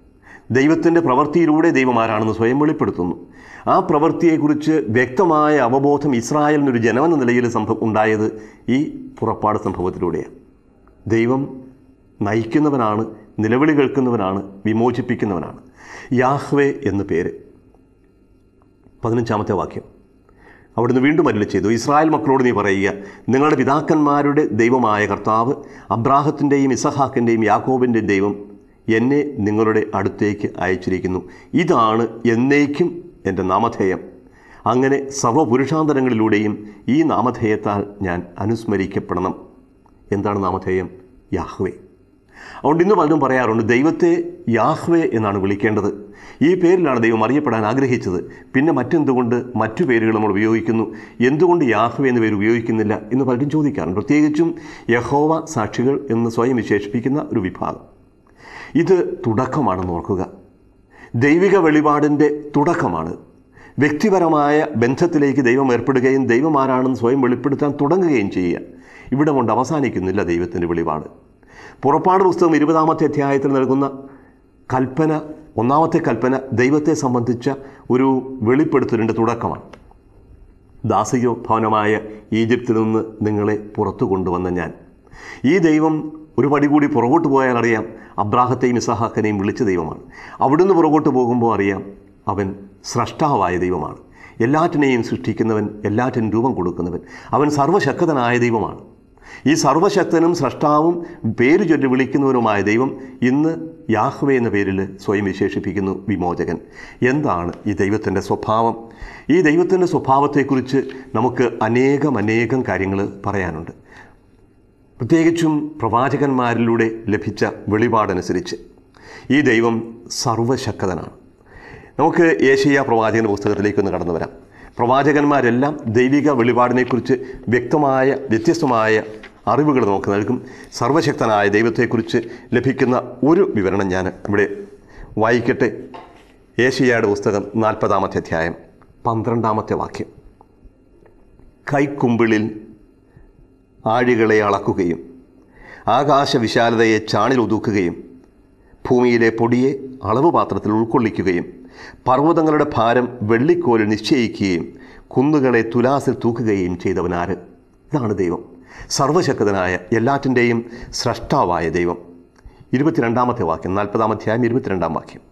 ദൈവത്തിൻ്റെ പ്രവൃത്തിയിലൂടെ ദൈവം ആരാണെന്ന് സ്വയം വെളിപ്പെടുത്തുന്നു ആ പ്രവൃത്തിയെക്കുറിച്ച് വ്യക്തമായ അവബോധം ഇസ്രായേലിനൊരു ജനമെന്ന നിലയിൽ സംഭവം ഉണ്ടായത് ഈ പുറപ്പാട് സംഭവത്തിലൂടെയാണ് ദൈവം നയിക്കുന്നവനാണ് നിലവിളി കേൾക്കുന്നവനാണ് വിമോചിപ്പിക്കുന്നവനാണ് യാഹ്വേ എന്ന് പേര് പതിനഞ്ചാമത്തെ വാക്യം അവിടുന്ന് വീണ്ടും അരുളി ചെയ്തു ഇസ്രായേൽ മക്കളോട് നീ പറയുക നിങ്ങളുടെ പിതാക്കന്മാരുടെ ദൈവമായ കർത്താവ് അബ്രാഹത്തിൻ്റെയും ഇസഹാക്കിൻ്റെയും യാക്കോബിൻ്റെയും ദൈവം എന്നെ നിങ്ങളുടെ അടുത്തേക്ക് അയച്ചിരിക്കുന്നു ഇതാണ് എന്നേക്കും എൻ്റെ നാമധേയം അങ്ങനെ സർവ്വപുരുഷാന്തരങ്ങളിലൂടെയും ഈ നാമധേയത്താൽ ഞാൻ അനുസ്മരിക്കപ്പെടണം എന്താണ് നാമധേയം യാഹ്വേ അതുകൊണ്ട് ഇന്ന് പലരും പറയാറുണ്ട് ദൈവത്തെ യാഹ്വേ എന്നാണ് വിളിക്കേണ്ടത് ഈ പേരിലാണ് ദൈവം അറിയപ്പെടാൻ ആഗ്രഹിച്ചത് പിന്നെ മറ്റെന്തുകൊണ്ട് മറ്റു പേരുകൾ നമ്മൾ ഉപയോഗിക്കുന്നു എന്തുകൊണ്ട് യാഹ്വേ എന്ന പേര് ഉപയോഗിക്കുന്നില്ല എന്ന് പലരും ചോദിക്കാറുണ്ട് പ്രത്യേകിച്ചും യഹോവ സാക്ഷികൾ എന്ന് സ്വയം വിശേഷിപ്പിക്കുന്ന ഒരു വിഭാഗം ഇത് തുടക്കമാണെന്ന് ഓർക്കുക ദൈവിക വെളിപാടിൻ്റെ തുടക്കമാണ് വ്യക്തിപരമായ ബന്ധത്തിലേക്ക് ദൈവം ഏർപ്പെടുകയും ദൈവം ആരാണെന്ന് സ്വയം വെളിപ്പെടുത്താൻ തുടങ്ങുകയും ചെയ്യുക ഇവിടെ കൊണ്ട് അവസാനിക്കുന്നില്ല ദൈവത്തിൻ്റെ വെളിപാട് പുറപ്പാട് പുസ്തകം ഇരുപതാമത്തെ അധ്യായത്തിൽ നൽകുന്ന കൽപ്പന ഒന്നാമത്തെ കൽപ്പന ദൈവത്തെ സംബന്ധിച്ച ഒരു വെളിപ്പെടുത്തലിൻ്റെ തുടക്കമാണ് ദാസിക ഭവനമായ ഈജിപ്തിൽ നിന്ന് നിങ്ങളെ പുറത്തു കൊണ്ടുവന്ന ഞാൻ ഈ ദൈവം ഒരു പടി കൂടി പുറകോട്ട് പോയാൽ അറിയാം അബ്രാഹത്തെയും ഇസഹാക്കനെയും വിളിച്ച ദൈവമാണ് അവിടുന്ന് പുറകോട്ട് പോകുമ്പോൾ അറിയാം അവൻ സ്രഷ്ടാവായ ദൈവമാണ് എല്ലാറ്റിനെയും സൃഷ്ടിക്കുന്നവൻ എല്ലാറ്റിനും രൂപം കൊടുക്കുന്നവൻ അവൻ സർവശക്തനായ ദൈവമാണ് ഈ സർവശക്തനും സ്രഷ്ടാവും പേര് ചൊല്ലി വിളിക്കുന്നവനുമായ ദൈവം ഇന്ന് യാഹ്വേ എന്ന പേരിൽ സ്വയം വിശേഷിപ്പിക്കുന്നു വിമോചകൻ എന്താണ് ഈ ദൈവത്തിൻ്റെ സ്വഭാവം ഈ ദൈവത്തിൻ്റെ സ്വഭാവത്തെക്കുറിച്ച് നമുക്ക് അനേകം അനേകം കാര്യങ്ങൾ പറയാനുണ്ട് പ്രത്യേകിച്ചും പ്രവാചകന്മാരിലൂടെ ലഭിച്ച വെളിപാടനുസരിച്ച് ഈ ദൈവം സർവശക്തനാണ് നമുക്ക് ഏഷ്യ പ്രവാചകൻ്റെ പുസ്തകത്തിലേക്ക് ഒന്ന് കടന്നു വരാം പ്രവാചകന്മാരെല്ലാം ദൈവിക വെളിപാടിനെക്കുറിച്ച് വ്യക്തമായ വ്യത്യസ്തമായ അറിവുകൾ നമുക്ക് നൽകും സർവശക്തനായ ദൈവത്തെക്കുറിച്ച് ലഭിക്കുന്ന ഒരു വിവരണം ഞാൻ ഇവിടെ വായിക്കട്ടെ ഏഷ്യയുടെ പുസ്തകം നാൽപ്പതാമത്തെ അധ്യായം പന്ത്രണ്ടാമത്തെ വാക്യം കൈക്കുമ്പിളിൽ ആഴികളെ അളക്കുകയും ആകാശവിശാലതയെ ചാണിൽ ഒതുക്കുകയും ഭൂമിയിലെ പൊടിയെ അളവ് പാത്രത്തിൽ ഉൾക്കൊള്ളിക്കുകയും പർവ്വതങ്ങളുടെ ഭാരം വെള്ളിക്കോലിൽ നിശ്ചയിക്കുകയും കുന്നുകളെ തുലാസിൽ തൂക്കുകയും ചെയ്തവനാര് ഇതാണ് ദൈവം സർവശക്തനായ എല്ലാറ്റിൻ്റെയും സ്രഷ്ടാവായ ദൈവം ഇരുപത്തിരണ്ടാമത്തെ വാക്യം നാൽപ്പതാം അധ്യായം ഇരുപത്തിരണ്ടാം വാക്യം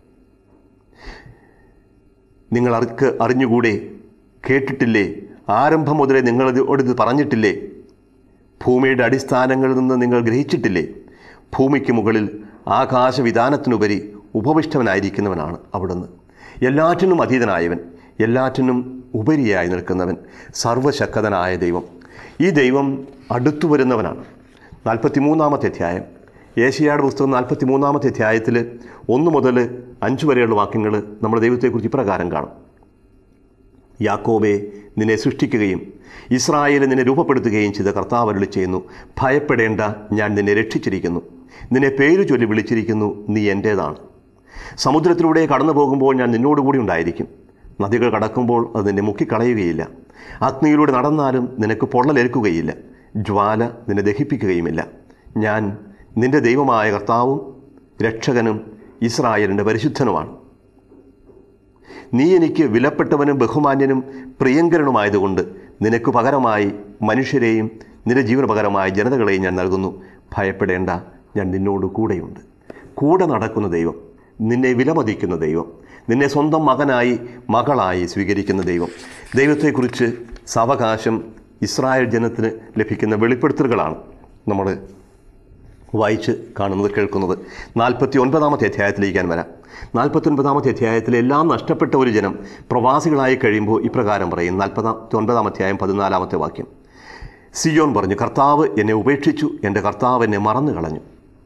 നിങ്ങൾ അവർക്ക് അറിഞ്ഞുകൂടെ കേട്ടിട്ടില്ലേ ആരംഭം മുതലേ നിങ്ങളോട് ഇത് പറഞ്ഞിട്ടില്ലേ ഭൂമിയുടെ അടിസ്ഥാനങ്ങളിൽ നിന്ന് നിങ്ങൾ ഗ്രഹിച്ചിട്ടില്ലേ ഭൂമിക്ക് മുകളിൽ ആകാശവിധാനത്തിനുപരി ഉപവിഷ്ടവനായിരിക്കുന്നവനാണ് അവിടുന്ന് എല്ലാറ്റിനും അതീതനായവൻ എല്ലാറ്റിനും ഉപരിയായി നിൽക്കുന്നവൻ സർവശക്തനായ ദൈവം ഈ ദൈവം അടുത്തു വരുന്നവനാണ് നാൽപ്പത്തിമൂന്നാമത്തെ അധ്യായം ഏഷ്യാട് പുസ്തകം നാൽപ്പത്തി മൂന്നാമത്തെ അധ്യായത്തിൽ ഒന്ന് മുതൽ അഞ്ച് വരെയുള്ള വാക്യങ്ങൾ നമ്മുടെ ദൈവത്തെക്കുറിച്ച് ഇപ്രകാരം കാണും യാക്കോബെ നിന്നെ സൃഷ്ടിക്കുകയും ഇസ്രായേൽ നിന്നെ രൂപപ്പെടുത്തുകയും ചെയ്ത കർത്താവ് അരുളി ചെയ്യുന്നു ഭയപ്പെടേണ്ട ഞാൻ നിന്നെ രക്ഷിച്ചിരിക്കുന്നു നിന്നെ പേര് ചൊല്ലി വിളിച്ചിരിക്കുന്നു നീ എൻ്റേതാണ് സമുദ്രത്തിലൂടെ കടന്നു പോകുമ്പോൾ ഞാൻ നിന്നോടുകൂടി ഉണ്ടായിരിക്കും നദികൾ കടക്കുമ്പോൾ അത് നിന്നെ മുക്കിക്കളയുകയില്ല അഗ്നിയിലൂടെ നടന്നാലും നിനക്ക് പൊള്ളലേൽക്കുകയില്ല ജ്വാല നിന്നെ ദഹിപ്പിക്കുകയുമില്ല ഞാൻ നിന്റെ ദൈവമായ കർത്താവും രക്ഷകനും ഇസ്രായേലിൻ്റെ പരിശുദ്ധനുമാണ് നീ എനിക്ക് വിലപ്പെട്ടവനും ബഹുമാന്യനും പ്രിയങ്കരനുമായതുകൊണ്ട് നിനക്ക് പകരമായി മനുഷ്യരെയും നിന്റെ ജീവന പകരമായി ജനതകളെയും ഞാൻ നൽകുന്നു ഭയപ്പെടേണ്ട ഞാൻ നിന്നോട് കൂടെയുണ്ട് കൂടെ നടക്കുന്ന ദൈവം നിന്നെ വിലമതിക്കുന്ന ദൈവം നിന്നെ സ്വന്തം മകനായി മകളായി സ്വീകരിക്കുന്ന ദൈവം ദൈവത്തെക്കുറിച്ച് സാവകാശം ഇസ്രായേൽ ജനത്തിന് ലഭിക്കുന്ന വെളിപ്പെടുത്തലുകളാണ് നമ്മൾ വായിച്ച് കാണുന്നത് കേൾക്കുന്നത് നാൽപ്പത്തി ഒൻപതാമത്തെ അധ്യായത്തിലേക്ക് ഞാൻ വരാം നാൽപ്പത്തി ഒൻപതാമത്തെ അധ്യായത്തിൽ എല്ലാം നഷ്ടപ്പെട്ട ഒരു ജനം പ്രവാസികളായി കഴിയുമ്പോൾ ഇപ്രകാരം പറയും നാൽപ്പതാമത്തെ ഒൻപതാം അധ്യായം പതിനാലാമത്തെ വാക്യം സിയോൻ പറഞ്ഞു കർത്താവ് എന്നെ ഉപേക്ഷിച്ചു എൻ്റെ കർത്താവ് എന്നെ മറന്നു കളഞ്ഞു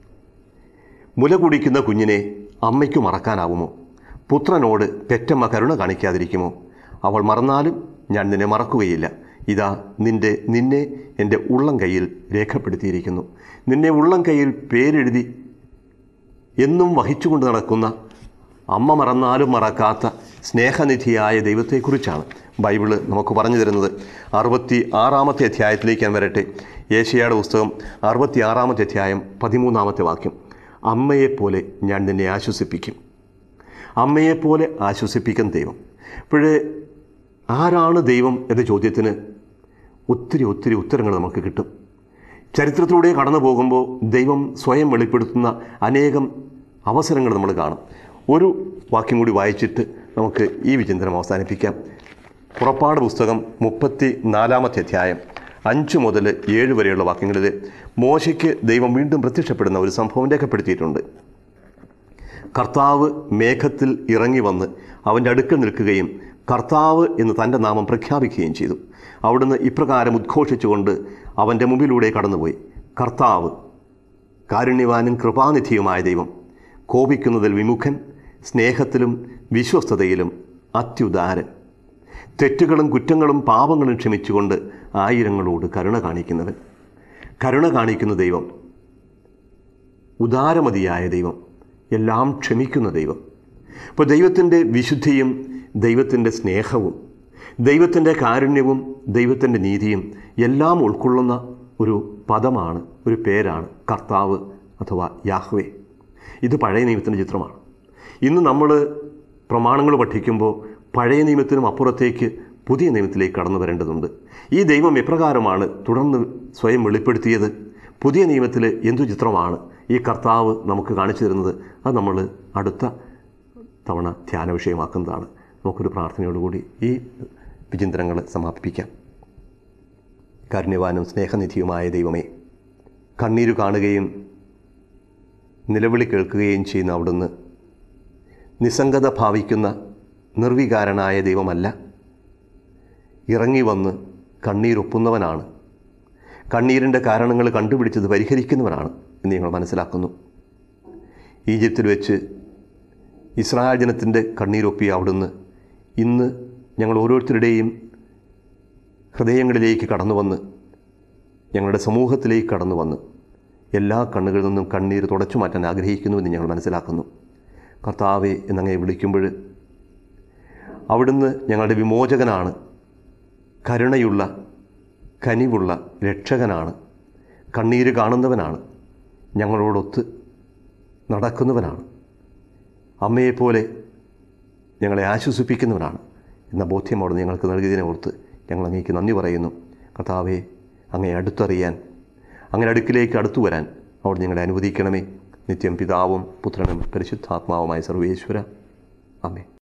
മുല കുടിക്കുന്ന കുഞ്ഞിനെ അമ്മയ്ക്കു മറക്കാനാവുമോ പുത്രനോട് പെറ്റമ്മ കരുണ കാണിക്കാതിരിക്കുമോ അവൾ മറന്നാലും ഞാൻ നിന്നെ മറക്കുകയില്ല ഇതാ നിന്റെ നിന്നെ എൻ്റെ ഉള്ളം കയ്യിൽ രേഖപ്പെടുത്തിയിരിക്കുന്നു നിന്നെ ഉള്ളം കയ്യിൽ പേരെഴുതി എന്നും വഹിച്ചുകൊണ്ട് നടക്കുന്ന അമ്മ മറന്നാലും മറക്കാത്ത സ്നേഹനിധിയായ ദൈവത്തെക്കുറിച്ചാണ് ബൈബിള് നമുക്ക് പറഞ്ഞു തരുന്നത് അറുപത്തി ആറാമത്തെ അധ്യായത്തിലേക്ക് ഞാൻ വരട്ടെ ഏഷ്യയുടെ പുസ്തകം അറുപത്തി ആറാമത്തെ അധ്യായം പതിമൂന്നാമത്തെ വാക്യം അമ്മയെപ്പോലെ ഞാൻ നിന്നെ ആശ്വസിപ്പിക്കും അമ്മയെപ്പോലെ ആശ്വസിപ്പിക്കുന്ന ദൈവം അപ്പോഴേ ആരാണ് ദൈവം എന്ന ചോദ്യത്തിന് ഒത്തിരി ഒത്തിരി ഉത്തരങ്ങൾ നമുക്ക് കിട്ടും ചരിത്രത്തിലൂടെ കടന്നു പോകുമ്പോൾ ദൈവം സ്വയം വെളിപ്പെടുത്തുന്ന അനേകം അവസരങ്ങൾ നമ്മൾ കാണും ഒരു വാക്യം കൂടി വായിച്ചിട്ട് നമുക്ക് ഈ വിചിന്തനം അവസാനിപ്പിക്കാം പുറപ്പാട് പുസ്തകം മുപ്പത്തി നാലാമത്തെ അധ്യായം അഞ്ച് മുതൽ ഏഴ് വരെയുള്ള വാക്യങ്ങളിൽ മോശയ്ക്ക് ദൈവം വീണ്ടും പ്രത്യക്ഷപ്പെടുന്ന ഒരു സംഭവം രേഖപ്പെടുത്തിയിട്ടുണ്ട് കർത്താവ് മേഘത്തിൽ ഇറങ്ങി വന്ന് അവൻ്റെ അടുക്കൽ നിൽക്കുകയും കർത്താവ് എന്ന് തൻ്റെ നാമം പ്രഖ്യാപിക്കുകയും ചെയ്തു അവിടുന്ന് ഇപ്രകാരം ഉദ്ഘോഷിച്ചുകൊണ്ട് അവൻ്റെ മുമ്പിലൂടെ കടന്നുപോയി കർത്താവ് കാരുണ്യവാനും കൃപാനിധിയുമായ ദൈവം കോപിക്കുന്നതിൽ വിമുഖൻ സ്നേഹത്തിലും വിശ്വസ്തതയിലും അത്യുദാരൻ തെറ്റുകളും കുറ്റങ്ങളും പാപങ്ങളും ക്ഷമിച്ചുകൊണ്ട് ആയിരങ്ങളോട് കരുണ കാണിക്കുന്നവൻ കരുണ കാണിക്കുന്ന ദൈവം ഉദാരമതിയായ ദൈവം എല്ലാം ക്ഷമിക്കുന്ന ദൈവം അപ്പോൾ ദൈവത്തിൻ്റെ വിശുദ്ധിയും ദൈവത്തിൻ്റെ സ്നേഹവും ദൈവത്തിൻ്റെ കാരുണ്യവും ദൈവത്തിൻ്റെ നീതിയും എല്ലാം ഉൾക്കൊള്ളുന്ന ഒരു പദമാണ് ഒരു പേരാണ് കർത്താവ് അഥവാ യാഹ്വേ ഇത് പഴയ നിയമത്തിൻ്റെ ചിത്രമാണ് ഇന്ന് നമ്മൾ പ്രമാണങ്ങൾ പഠിക്കുമ്പോൾ പഴയ നിയമത്തിനും അപ്പുറത്തേക്ക് പുതിയ നിയമത്തിലേക്ക് കടന്നു വരേണ്ടതുണ്ട് ഈ ദൈവം എപ്രകാരമാണ് തുടർന്ന് സ്വയം വെളിപ്പെടുത്തിയത് പുതിയ നിയമത്തിൽ എന്തു ചിത്രമാണ് ഈ കർത്താവ് നമുക്ക് കാണിച്ചു തരുന്നത് അത് നമ്മൾ അടുത്ത തവണ ധ്യാന വിഷയമാക്കുന്നതാണ് നമുക്കൊരു പ്രാർത്ഥനയോടുകൂടി ഈ വിചിന്തനങ്ങൾ സമാപിപ്പിക്കാം കാരുണ്യവാനും സ്നേഹനിധിയുമായ ദൈവമേ കണ്ണീരു കാണുകയും നിലവിളി കേൾക്കുകയും ചെയ്യുന്ന അവിടുന്ന് നിസ്സംഗത ഭാവിക്കുന്ന നിർവികാരനായ ദൈവമല്ല ഇറങ്ങി വന്ന് കണ്ണീരൊപ്പുന്നവനാണ് കണ്ണീരിൻ്റെ കാരണങ്ങൾ കണ്ടുപിടിച്ചത് പരിഹരിക്കുന്നവനാണ് എന്ന് ഞങ്ങൾ മനസ്സിലാക്കുന്നു ഈജിപ്തിൽ വെച്ച് ഇസ്രായേൽ ജനത്തിൻ്റെ കണ്ണീരൊപ്പി അവിടുന്ന് ഇന്ന് ഞങ്ങൾ ഓരോരുത്തരുടെയും ഹൃദയങ്ങളിലേക്ക് കടന്നു വന്ന് ഞങ്ങളുടെ സമൂഹത്തിലേക്ക് കടന്നു വന്ന് എല്ലാ കണ്ണുകളിൽ നിന്നും കണ്ണീര് തുടച്ചു മാറ്റാൻ ആഗ്രഹിക്കുന്നുവെന്ന് ഞങ്ങൾ മനസ്സിലാക്കുന്നു കർത്താവെ എന്നങ്ങനെ വിളിക്കുമ്പോൾ അവിടുന്ന് ഞങ്ങളുടെ വിമോചകനാണ് കരുണയുള്ള കനിവുള്ള രക്ഷകനാണ് കണ്ണീര് കാണുന്നവനാണ് ഞങ്ങളോടൊത്ത് നടക്കുന്നവനാണ് അമ്മയെപ്പോലെ ഞങ്ങളെ ആശ്വസിപ്പിക്കുന്നവനാണ് എന്ന ബോധ്യം അവിടുന്ന് ഞങ്ങൾക്ക് നൽകിയതിനെ ഓർത്ത് ഞങ്ങൾ അങ്ങേക്ക് നന്ദി പറയുന്നു കർത്താവെ അങ്ങേ അടുത്തറിയാൻ അങ്ങനെ അടുക്കിലേക്ക് അടുത്തു വരാൻ അവിടെ ഞങ്ങളെ അനുവദിക്കണമേ നിത്യം പിതാവും പുത്രനും പരിശുദ്ധാത്മാവുമായ സർവേശ്വര അമ്മേ